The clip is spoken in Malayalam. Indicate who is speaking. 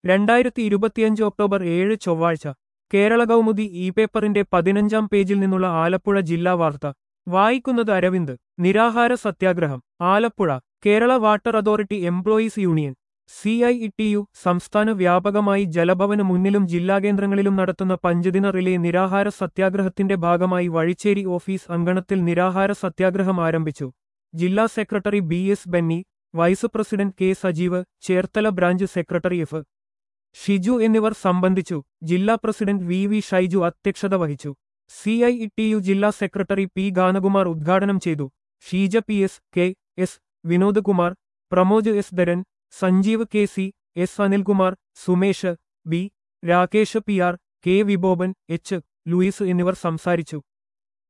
Speaker 1: രണ്ടായിരത്തി ഇരുപത്തിയഞ്ച് ഒക്ടോബർ ഏഴ് ചൊവ്വാഴ്ച കേരള കൗമുദി ഇ പേപ്പറിന്റെ പതിനഞ്ചാം പേജിൽ നിന്നുള്ള ആലപ്പുഴ ജില്ലാ വാർത്ത വായിക്കുന്നത് അരവിന്ദ് നിരാഹാര സത്യാഗ്രഹം Alappuzha Kerala water authority employees union C I E T U സംസ്ഥാന വ്യാപകമായി ജലഭവന് മുന്നിലും ജില്ലാകേന്ദ്രങ്ങളിലും നടത്തുന്ന പഞ്ചദിന റിലേ നിരാഹാര സത്യാഗ്രഹത്തിന്റെ ഭാഗമായി വഴിച്ചേരി ഓഫീസ് അങ്കണത്തിൽ നിരാഹാര സത്യാഗ്രഹം ആരംഭിച്ചു ജില്ലാ secretary B S Benny vice president K Sajeev Cherthala branch secretary F Shiju എന്നിവർ സംബന്ധിച്ചു ജില്ലാ പ്രസിഡന്റ് വി വി ഷൈജു അധ്യക്ഷത വഹിച്ചു C I E T U ജില്ലാ സെക്രട്ടറി പി ഗാനകുമാർ ഉദ്ഘാടനം ചെയ്തു Sheeja P S K S Vinod Kumar Pramod S Dharan Sanjeev K C S Anilkumar Sumesh B Rakesh P R K Vibobhan H Louis എന്നിവർ സംസാരിച്ചു